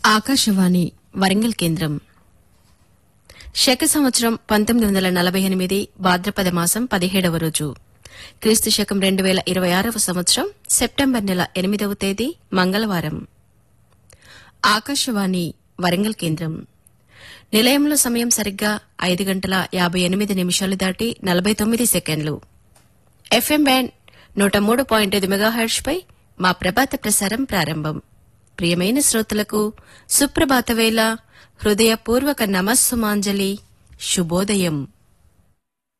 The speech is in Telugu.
ఆకాశవాణి వరంగల్ కేంద్రం శక సంవత్సరం పంతొమ్మిది వందల నలభై ఎనిమిది భాద్రపద మాసం పదిహేడవ రోజు క్రీస్తు శకం రెండు వేల ఇరవై ఆరవ సంవత్సరం సెప్టెంబర్ నెల ఎనిమిదవ తేదీ మంగళవారం ఆకాశవాణి వరంగల్ కేంద్రం నిలయంలో సమయం సరిగ్గా ఐదు గంటల యాభై ఎనిమిది నిమిషాలు దాటి నలభై తొమ్మిది సెకండ్లు ఎఫ్ఎం బ్యాండ్ నూట మూడు పాయింట్ ఐదు మెగాహెర్ట్స్ పై మా ప్రభాత ప్రసారం ప్రారంభం ప్రియమైన శ్రోతలకు సుప్రభాత వేళ హృదయపూర్వక నమస్సుమాంజలి శుభోదయం